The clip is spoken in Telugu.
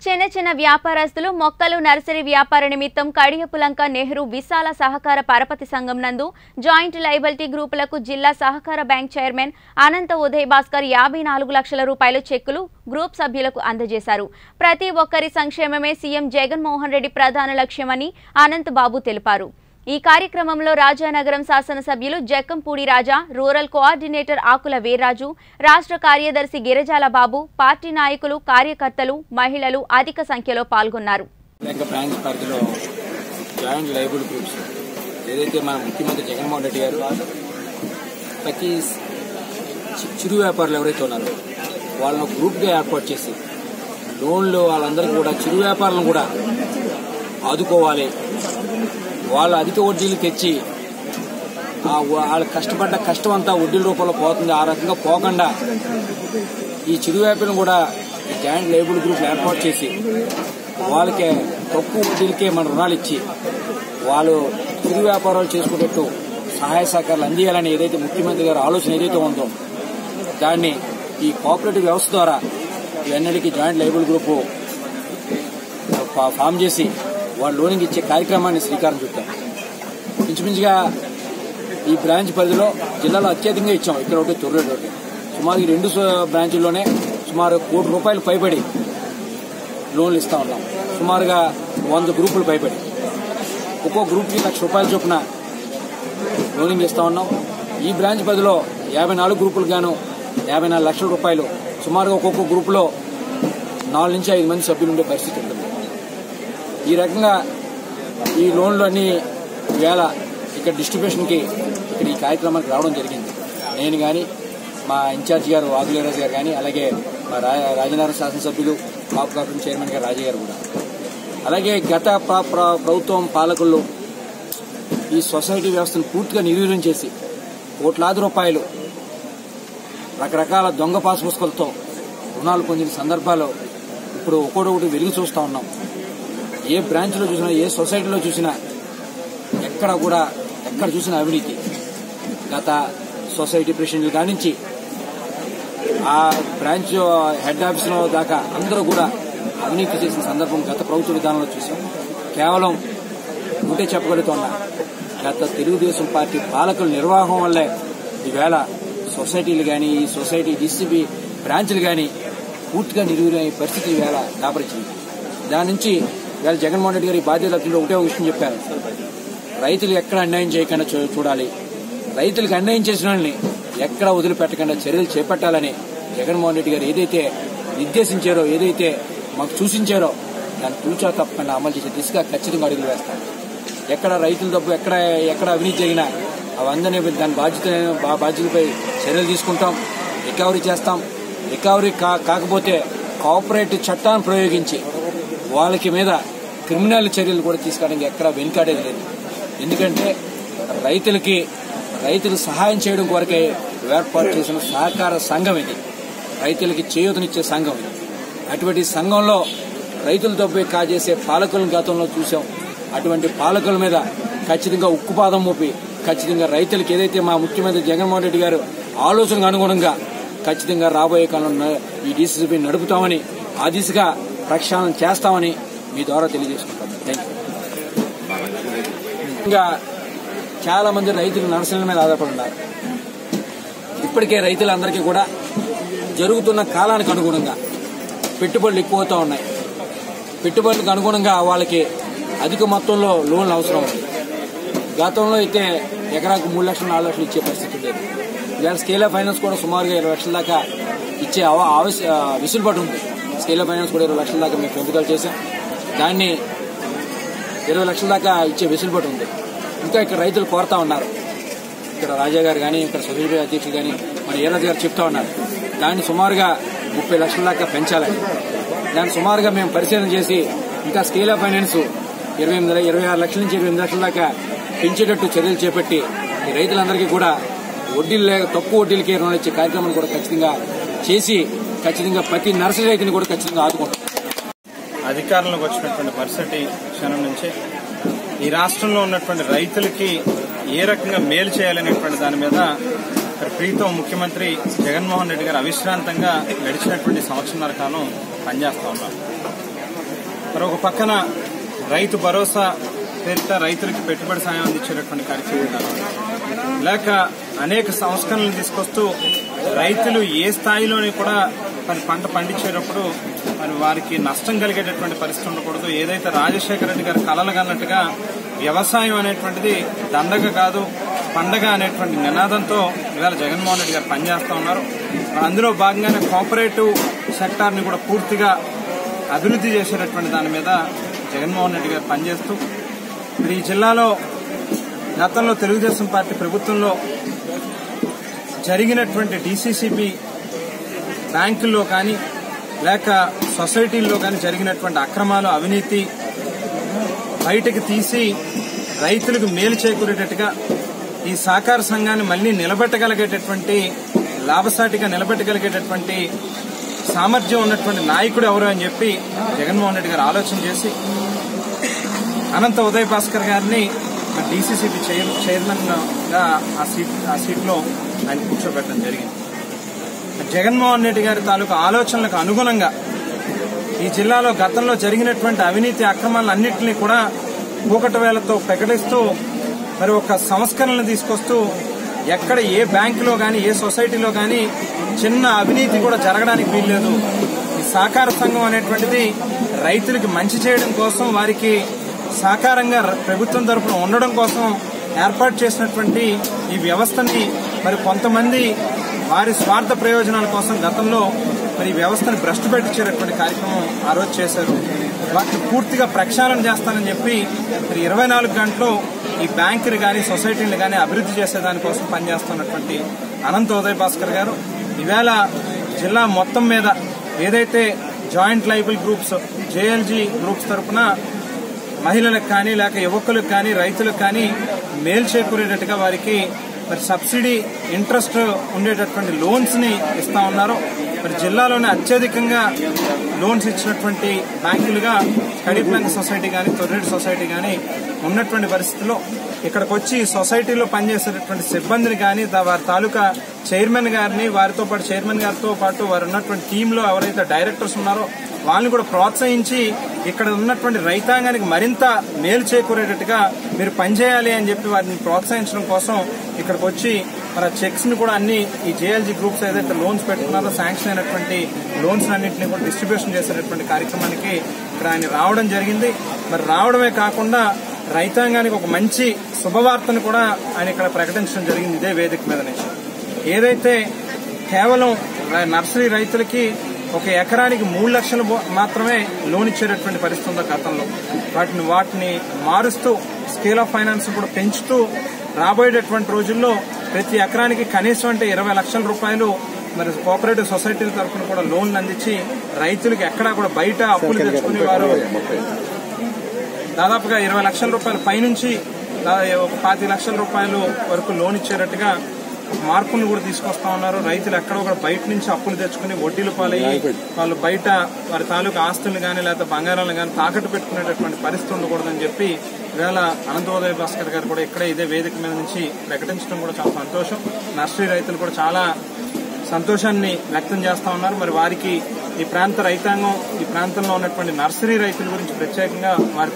చిన్న చిన్న వ్యాపారస్తులు మొక్కలు నర్సరీ వ్యాపార నిమిత్తం కడియపులంక నెహ్రూ విశాల సహకార పరపతి సంఘం నందు జాయింట్ లైబిలిటీ గ్రూపులకు జిల్లా సహకార బ్యాంక్ చైర్మన్ అనంత ఉదయ్ భాస్కర్ యాభై నాలుగు లక్షల రూపాయల చెక్కులు గ్రూప్ సభ్యులకు అందజేశారు ప్రతి ఒక్కరి సంక్షేమమే సీఎం జగన్మోహన్ రెడ్డి ప్రధాన లక్ష్యమని అనంత్ బాబు తెలిపారు ఈ కార్యక్రమంలో రాజానగరం శాసనసభ్యులు జక్కంపూడి రాజా రూరల్ కోఆర్డినేటర్ ఆకుల వీర్రాజు రాష్ట్ర కార్యదర్శి గిరిజాల బాబు పార్టీ నాయకులు కార్యకర్తలు మహిళలు అధిక సంఖ్యలో పాల్గొన్నారు లేక బ్రాంచ్ పరిధిలో జాయింట్ లైబుల్ గ్రూప్స్ ఏదైతే మన ముఖ్యమంత్రి జగన్మోహన్ రెడ్డి గారు ప్రతి చి- చిరు వ్యాపారులు ఎవరైతే ఉన్నారో వాళ్ళని ఒక గ్రూప్గా ఏర్పాటు చేసి లోన్లు వాళ్ళందరికీ కూడా చిరు వ్యాపారులను కూడా ఆదుకోవాలి వాళ్ళ అధిక వడ్డీలు తెచ్చి ఆ వా- వాళ్ళ కష్టపడ్డ కష్టం అంతా వడ్డీల రూపంలో పోతుంది ఆ రకంగా పోకుండా ఈ చిరు వ్యాపారులను కూడా ఈ జాయింట్ లేబుల్ గ్రూప్ ఏర్పాటు చేసి వాళ్ళకి తక్కువ వడ్డీలకే మన రుణాలు ఇచ్చి వాళ్ళు చిరు వ్యాపారాలు చేసుకునేట్టు సహాయ సహకారాలు అందియాలని ఏదైతే ముఖ్యమంత్రి గారి ఆలోచన ఏదైతే ఉందో దాన్ని ఈ కోఆపరేటివ్ వ్యవస్థ ద్వారా ఇవన్నిటికీ జాయింట్ లైబుల్ గ్రూపు ఫా- ఫామ్ చేసి వాళ్ళు లోనింగ్ ఇచ్చే కార్యక్రమాన్ని శ్రీకారం చుట్టాం ఇంచుమించుగా ఈ బ్రాంచ్ పరిధిలో జిల్లాలో అత్యధికంగా ఇచ్చాం ఇక్కడ ఒకటి తొర్రేడు ఒకటి సుమారు ఈ రెండు స- బ్రాంచుల్లోనే సుమారు కోటి రూపాయలు పైబడి లోన్లు ఇస్తా ఉన్నాం సుమారుగా వంద గ్రూపులు పైబడి ఒక్కో గ్రూప్కి లక్ష రూపాయల చొప్పున లోనింగ్ ఇస్తా ఉన్నాం ఈ బ్రాంచ్ పరిధిలో యాభై నాలుగు గ్రూపులు గాను యాభై నాలుగు లక్షల రూపాయలు సుమారుగా ఒక్కొక్క గ్రూపులో నాలుగు నుంచి ఐదు మంది సభ్యులు ఉండే పరిస్థితి ఉంటుంది ఈ రకంగా ఈ లోన్లు అన్ని వేళ ఇక్కడ డిస్ట్రిబ్యూషన్కి ఇక్కడ ఈ కార్యక్రమానికి రావడం జరిగింది నేను కానీ మా ఇన్ఛార్జ్ గారు వాగులేరాజు గారు కానీ అలాగే మా రా- రాజనగరం శాసనసభ్యులు కాపు కార్పొరేషన్ చైర్మన్ గారు రాజయ్య గారు కూడా అలాగే గత ప్ర- ప్ర- ప్రభుత్వం పాలకులు ఈ సొసైటీ వ్యవస్థను పూర్తిగా నిర్వీర్యం చేసి కోట్లాది రూపాయలు రకరకాల దొంగ పాస్ పుస్తకాలతో రుణాలు పొందిన సందర్భాలు ఇప్పుడు ఒక్కొక్కటి వెలుగు చూస్తా ఉన్నాం ఏ బ్రాంచ్లో చూసినా ఏ సొసైటీలో చూసినా ఎక్కడ కూడా ఎక్కడ చూసినా అవినీతి గత సొసైటీ ప్రెసిడెంట్లు కానించి ఆ బ్రాంచ్ హెడ్ ఆఫీసులో దాకా అందరూ కూడా అవినీతి చేసిన సందర్భం గత ప్రభుత్వ విధానంలో చూసాం కేవలం ఉంటే చెప్పగలుగుతున్నా గత తెలుగుదేశం పార్టీ పాలకుల నిర్వాహం వల్లే ఈవేళ సొసైటీలు కానీ ఈ సొసైటీ డిసిబి బ్రాంచ్లు కానీ పూర్తిగా నిర్వీర్యమయ్యే పరిస్థితి ఈవేళ దాపరిచింది దాని నుంచి ఇవాళ జగన్మోహన్ రెడ్డి గారి బాధ్యత ఒకటే ఒక విషయం చెప్పారు రైతులు ఎక్కడ అన్యాయం చేయకుండా చూ- చూడాలి రైతులకు అన్యాయం చేసిన వాళ్ళని ఎక్కడ వదిలిపెట్టకుండా చర్యలు చేపట్టాలని జగన్మోహన్ రెడ్డి గారు ఏదైతే నిర్దేశించారో ఏదైతే మాకు సూచించారో దాన్ని తూచా తప్పకుండా అమలు చేసే దిశగా ఖచ్చితంగా అడుగులు వేస్తాం ఎక్కడ రైతుల డబ్బు ఎక్కడ ఎక్కడ అవినీతి జరిగినా అవందరినీ దాని బాధ్యత బా- బాధ్యతలపై చర్యలు తీసుకుంటాం రికవరీ చేస్తాం రికవరీ కా కాకపోతే కోఆపరేటివ్ చట్టాన్ని ప్రయోగించి వాళ్ళకి మీద క్రిమినల్ చర్యలు కూడా తీసుకోవడానికి ఎక్కడ వెనుకాడేది లేదు ఎందుకంటే రైతులకి రైతులు సహాయం చేయడం కొరకే ఏర్పాటు చేసిన సహకార సంఘం ఇది రైతులకి చేయూతనిచ్చే సంఘం ఇది అటువంటి సంఘంలో రైతులతో పోయి కాజేసే పాలకులను గతంలో చూసాం అటువంటి పాలకుల మీద ఖచ్చితంగా ఉక్కుపాదం మోపి ఖచ్చితంగా రైతులకు ఏదైతే మా ముఖ్యమంత్రి జగన్మోహన్ రెడ్డి గారు ఆలోచనకు అనుగుణంగా ఖచ్చితంగా రాబోయే కాలంలో ఈ డీసీసీబీ నడుపుతామని ఆ దిశగా ప్రక్షాళన చేస్తామని మీ ద్వారా తెలియజేసుకుంటాను థ్యాంక్ యూ ఇంకా చాలా మంది రైతులు నర్సరీల మీద ఆధారపడి ఉన్నారు ఇప్పటికే రైతులందరికీ కూడా జరుగుతున్న కాలానికి అనుగుణంగా పెట్టుబడులు ఎక్కువవుతా ఉన్నాయి పెట్టుబడులకు అనుగుణంగా వాళ్ళకి అధిక మొత్తంలో లోన్లు అవసరం ఉంది గతంలో అయితే ఎకరాకు మూడు లక్షలు నాలుగు లక్షలు ఇచ్చే పరిస్థితి ఉండేది ఇవాళ స్కేల్ ఆఫ్ ఫైనాన్స్ కూడా సుమారుగా ఇరవై లక్షల దాకా ఇచ్చే అవ- ఆవశ్య- ఆ, వెసులుబాటు ఉంది స్కేల్ ఆఫ్ ఫైనాన్స్ కూడా ఇరవై లక్షల దాకా మేము పెంపుదల చేశాం దాన్ని ఇరవై లక్షల దాకా ఇచ్చే వెసులుబాటు ఉంది ఇంకా ఇక్కడ రైతులు కోరుతా ఉన్నారు ఇక్కడ రాజా గారు కానీ ఇక్కడ సొసైటీ అధ్యక్షులు కానీ మన ఏరాజు గారు చెప్తా ఉన్నారు దాన్ని సుమారుగా ముప్పై లక్షల దాకా పెంచాలని దాన్ని సుమారుగా మేము పరిశీలన చేసి ఇంకా స్కేల్ ఆఫ్ ఫైనాన్స్ ఇరవై ఎనిమిది ఇరవై ఆరు లక్షల నుంచి ఇరవై ఎనిమిది లక్షల దాకా పెంచేటట్టు చర్యలు చేపట్టి ఈ రైతులందరికీ కూడా వడ్డీలు లేక తక్కువ వడ్డీలకే రుణాలు ఇచ్చే కార్యక్రమం కూడా ఖచ్చితంగా చేసి ఖచ్చితంగా ప్రతి నర్సరీ రైతుని కూడా ఖచ్చితంగా ఆదుకుంటాం అధికారంలోకి వచ్చినటువంటి మరుసటి క్షణం నుంచి ఈ రాష్ట్రంలో ఉన్నటువంటి రైతులకి ఏ రకంగా మేలు చేయాలనేటువంటి దాని మీద మరి ప్రీతం ముఖ్యమంత్రి జగన్మోహన్ రెడ్డి గారు అవిశ్రాంతంగా గడిచినటువంటి సంవత్సరాల కాలం పనిచేస్తా ఉన్నారు మరి ఒక పక్కన రైతు భరోసా పేరిట రైతులకి పెట్టుబడి సాయం అందించేటటువంటి కార్యక్రమం ఉండాలి. లేక అనేక సంస్కరణలు తీసుకొస్తూ రైతులు ఏ స్థాయిలోని కూడా మరి పంట పండించేటప్పుడు మరి వారికి నష్టం కలిగేటటువంటి పరిస్థితి ఉండకూడదు ఏదైతే రాజశేఖర రెడ్డి గారు కలలు కన్నట్టుగా వ్యవసాయం అనేటువంటిది దండగ కాదు పండగ అనేటువంటి నినాదంతో ఇవాళ జగన్మోహన్ రెడ్డి గారు పనిచేస్తా ఉన్నారు మరి అందులో భాగంగానే కోఆపరేటివ్ సెక్టార్ ని కూడా పూర్తిగా అభివృద్ధి చేసేటటువంటి దాని మీద జగన్మోహన్ రెడ్డి గారు పనిచేస్తూ మరి ఈ జిల్లాలో గతంలో తెలుగుదేశం పార్టీ ప్రభుత్వంలో జరిగినటువంటి డీసీసీబీ బ్యాంకుల్లో కానీ లేక సొసైటీల్లో కానీ జరిగినటువంటి అక్రమాలు అవినీతి బయటకు తీసి రైతులకు మేలు చేకూరేటట్టుగా ఈ సహకార సంఘాన్ని మళ్లీ నిలబెట్టగలిగేటటువంటి లాభసాటిగా నిలబెట్టగలిగేటటువంటి సామర్థ్యం ఉన్నటువంటి నాయకుడు ఎవరు అని చెప్పి జగన్మోహన్ రెడ్డి గారు ఆలోచన చేసి అనంత ఉదయ్ భాస్కర్ గారిని డీసీసీబీ చైర్మన్ గా ఆ సీట్ ఆ సీట్లో ఆయన కూర్చోబెట్టడం జరిగింది జగన్మోహన్ రెడ్డి గారి తాలూకు ఆలోచనలకు అనుగుణంగా ఈ జిల్లాలో గతంలో జరిగినటువంటి అవినీతి అక్రమాలన్నింటినీ కూడా కూకటి వేలతో ప్రకటిస్తూ మరి ఒక సంస్కరణలు తీసుకొస్తూ ఎక్కడ ఏ బ్యాంకులో గాని ఏ సొసైటీలో గాని చిన్న అవినీతి కూడా జరగడానికి వీల్లేదు ఈ సహకార సంఘం అనేటువంటిది రైతులకి మంచి చేయడం కోసం వారికి సహకారంగా ర- ప్రభుత్వం తరపున ఉండడం కోసం ఏర్పాటు చేసినటువంటి ఈ వ్యవస్థని మరి కొంతమంది వారి స్వార్థ ప్రయోజనాల కోసం గతంలో మరి ఈ వ్యవస్థను భ్రష్టు పెట్టించేటటువంటి కార్యక్రమం ఆ రోజు చేశారు వాటిని పూర్తిగా ప్రక్షాళన చేస్తానని చెప్పి మరి ఇరవై నాలుగు గంటలు ఈ బ్యాంకులు కానీ సొసైటీలు కానీ అభివృద్ధి చేసేదానికోసం పనిచేస్తున్నటువంటి అనంత ఉదయ్ భాస్కర్ గారు ఈవేళ జిల్లా మొత్తం మీద ఏదైతే joint liable groups JLG groups తరపున మహిళలకు కానీ లేక యువకులకు కానీ రైతులకు కానీ మేలు చేకూరేటట్టుగా వారికి మరి సబ్సిడీ ఇంట్రెస్ట్ ఉండేటటువంటి లోన్స్ ని ఇస్తా ఉన్నారు మరి జిల్లాలోనే అత్యధికంగా లోన్స్ ఇచ్చినటువంటి బ్యాంకులుగా కడీప్ బ్యాంక్ సొసైటీ కానీ తొర్రెడ్డి సొసైటీ కానీ ఉన్నటువంటి పరిస్థితుల్లో ఇక్కడికి వచ్చి సొసైటీలో పనిచేసేటటువంటి సిబ్బందిని కానీ దా- వారి తాలూకా చైర్మన్ గారిని వారితో పాటు చైర్మన్ గారితో పాటు వారు ఉన్నటువంటి టీంలో ఎవరైతే డైరెక్టర్స్ ఉన్నారో వాళ్ళని కూడా ప్రోత్సహించి ఇక్కడ ఉన్నటువంటి రైతాంగానికి మరింత మేలు చేకూరేటట్టుగా మీరు పనిచేయాలి అని చెప్పి వారిని ప్రోత్సహించడం కోసం ఇక్కడికి వచ్చి మరి ఆ చెక్స్ ని కూడా అన్ని ఈ జేఎల్జీ గ్రూప్స్ ఏదైతే లోన్స్ పెట్టుకున్నారో శాంక్షన్ అయినటువంటి లోన్స్ అన్నింటినీ కూడా డిస్ట్రిబ్యూషన్ చేసేటటువంటి కార్యక్రమానికి ఇక్కడ ఆయన రావడం జరిగింది మరి రావడమే కాకుండా రైతాంగానికి ఒక మంచి శుభవార్తను కూడా ఆయన ఇక్కడ ప్రకటించడం జరిగింది ఇదే వేదిక మీద నుంచి ఏదైతే కేవలం ర- నర్సరీ రైతులకి ఒక ఎకరానికి మూడు లక్షలు బో- మాత్రమే లోన్ ఇచ్చేటటువంటి పరిస్థితి ఉందో గతంలో వాటిని వాటిని మారుస్తూ స్కేల్ ఆఫ్ ఫైనాన్స్ కూడా పెంచుతూ రాబోయేటటువంటి రోజుల్లో ప్రతి ఎకరానికి కనీసం అంటే ఇరవై లక్షల రూపాయలు మరి కోఆపరేటివ్ సొసైటీల తరఫున కూడా లోన్లు అందించి రైతులకు ఎక్కడా కూడా బయట అప్పులు తెచ్చుకునే వారు దాదాపుగా ఇరవై లక్షల రూపాయల పైనుంచి దా- ఒక పాతి లక్షల రూపాయలు వరకు లోన్ ఇచ్చేటట్టుగా మార్పులను కూడా తీసుకొస్తా ఉన్నారు రైతులు ఎక్కడో కూడా బయట నుంచి అప్పులు తెచ్చుకుని వడ్డీలు పాలయ్యి వాళ్ళు బయట వారి తాలూకు ఆస్తులు కానీ లేకపోతే బంగారాలను కానీ తాకట్టు పెట్టుకునేటటువంటి పరిస్థితి ఉండకూడదని చెప్పి ఇవాళ అనంతోదయ భాస్కర్ గారు కూడా ఇక్కడే ఇదే వేదిక మీద నుంచి ప్రకటించడం కూడా చాలా సంతోషం నర్సరీ రైతులు కూడా చాలా సంతోషాన్ని వ్యక్తం చేస్తా ఉన్నారు మరి వారికి ఈ ప్రాంత రైతాంగం ఈ ప్రాంతంలో ఉన్నటువంటి నర్సరీ రైతుల గురించి ప్రత్యేకంగా వారి